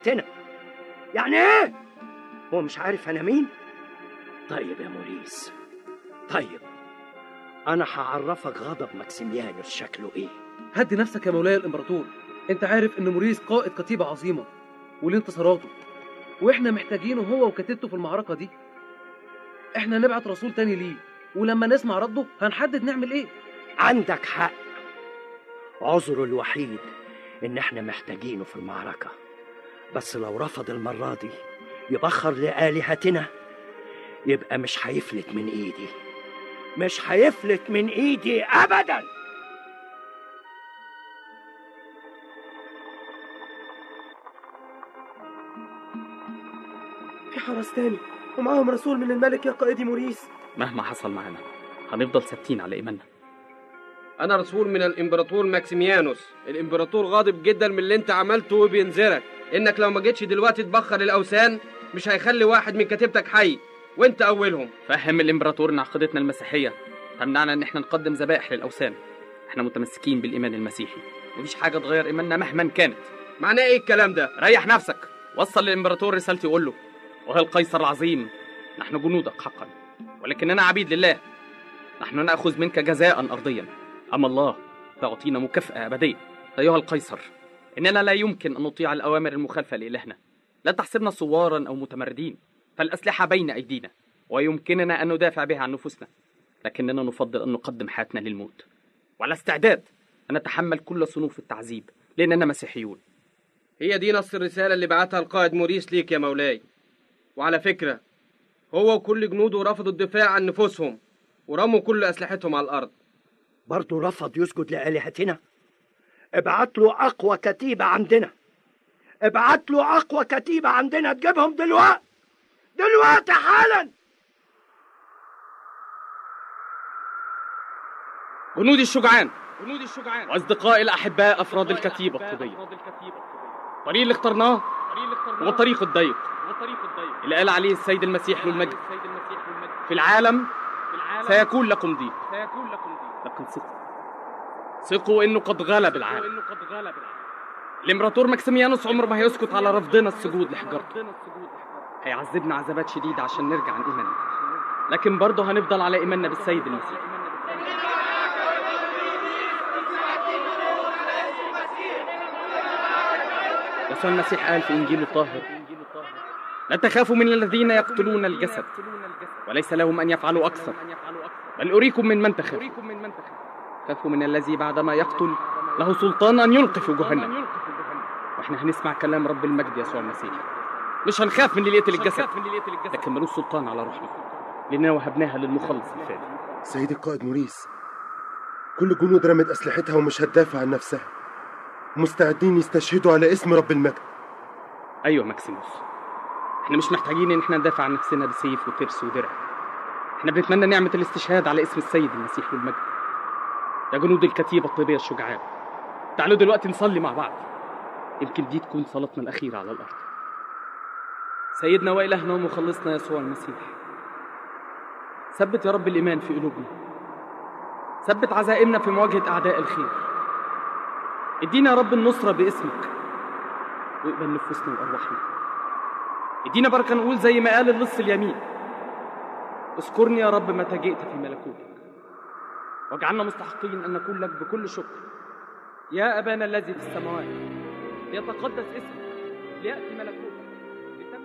تنا يعني ايه هو مش عارف انا مين طيب يا موريس طيب انا هعرفك غضب ماكسيميانوس شكله ايه هدي نفسك يا مولاي الامبراطور انت عارف ان موريس قائد كتيبه عظيمه وليه انتصاراته واحنا محتاجينه هو وكتيبته في المعركه دي احنا نبعت رسول تاني ليه ولما نسمع رده هنحدد نعمل ايه عندك حق عذره الوحيد ان احنا محتاجينه في المعركة بس لو رفض المرة دي يبخر لآلهتنا يبقى مش هيفلت من ايدي مش هيفلت من ايدي ابدا في حرس تاني ومعاهم رسول من الملك يا قائدي موريس مهما حصل معانا هنفضل ثابتين على ايماننا انا رسول من الامبراطور ماكسيميانوس الامبراطور غاضب جدا من اللي انت عملته وبينذرك انك لو ما جيتش دلوقتي تبخر الاوثان مش هيخلي واحد من كتيبتك حي وانت اولهم فهم الامبراطور ان عقيدتنا المسيحيه تمنعنا ان احنا نقدم ذبائح للاوثان احنا متمسكين بالايمان المسيحي مفيش حاجه تغير ايماننا مهما كانت معناه ايه الكلام ده ريح نفسك وصل للامبراطور رسالتي وقول له وهي القيصر العظيم نحن جنودك حقا ولكننا عبيد لله نحن ناخذ منك جزاء ارضيا اما الله فيعطينا مكافاه ابديه ايها القيصر اننا لا يمكن ان نطيع الاوامر المخالفه لالهنا لا تحسبنا صوارا او متمردين فالاسلحه بين ايدينا ويمكننا ان ندافع بها عن نفوسنا لكننا نفضل ان نقدم حياتنا للموت وعلى استعداد ان نتحمل كل صنوف التعذيب لاننا مسيحيون هي دي نص الرساله اللي بعتها القائد موريس ليك يا مولاي وعلى فكره هو وكل جنوده رفضوا الدفاع عن نفوسهم ورموا كل اسلحتهم على الارض برضه رفض يسجد لآلهتنا ابعت له أقوى كتيبة عندنا ابعت له أقوى كتيبة عندنا تجيبهم دلوقتي دلوقتي حالا جنودي الشجعان جنودي الشجعان واصدقائي الاحباء افراد الكتيبه الطبيه الطريق اللي اخترناه هو الطريق الضيق اللي قال عليه السيد المسيح للمجد في العالم سيكون لكم ضيق لكن ثقوا ثقوا انه قد غلب العالم الامبراطور ماكسيميانوس عمره ما هيسكت على رفضنا السجود لحجارته هيعذبنا عذابات شديدة عشان نرجع عن إيماننا لكن برضه هنفضل على إيماننا بالسيد المسيح يسوع المسيح قال في إنجيله الطاهر لا تخافوا من الذين يقتلون الجسد وليس لهم أن يفعلوا أكثر بل أريكم من من تخافوا خافوا من الذي بعدما يقتل له سلطان أن يلقي في جهنم واحنا هنسمع كلام رب المجد يسوع المسيح مش هنخاف من اللي يقتل الجسد لكن ملوش سلطان على روحنا لأننا وهبناها للمخلص الفادي سيدي القائد موريس كل الجنود رمت أسلحتها ومش هتدافع عن نفسها مستعدين يستشهدوا على اسم رب المجد أيوة ماكسيموس احنا مش محتاجين ان احنا ندافع عن نفسنا بسيف وترس ودرع احنا بنتمنى نعمة الاستشهاد على اسم السيد المسيح والمجد يا جنود الكتيبة الطيبية الشجعان تعالوا دلوقتي نصلي مع بعض يمكن دي تكون صلاتنا الأخيرة على الأرض سيدنا وإلهنا ومخلصنا يسوع المسيح ثبت يا رب الإيمان في قلوبنا ثبت عزائمنا في مواجهة أعداء الخير ادينا يا رب النصرة باسمك واقبل نفوسنا وأرواحنا ادينا بركة نقول زي ما قال اللص اليمين اذكرني يا رب متى جئت في ملكوتك واجعلنا مستحقين أن نكون لك بكل شكر يا أبانا الذي في السماوات ليتقدس اسمك ليأتي ملكوتك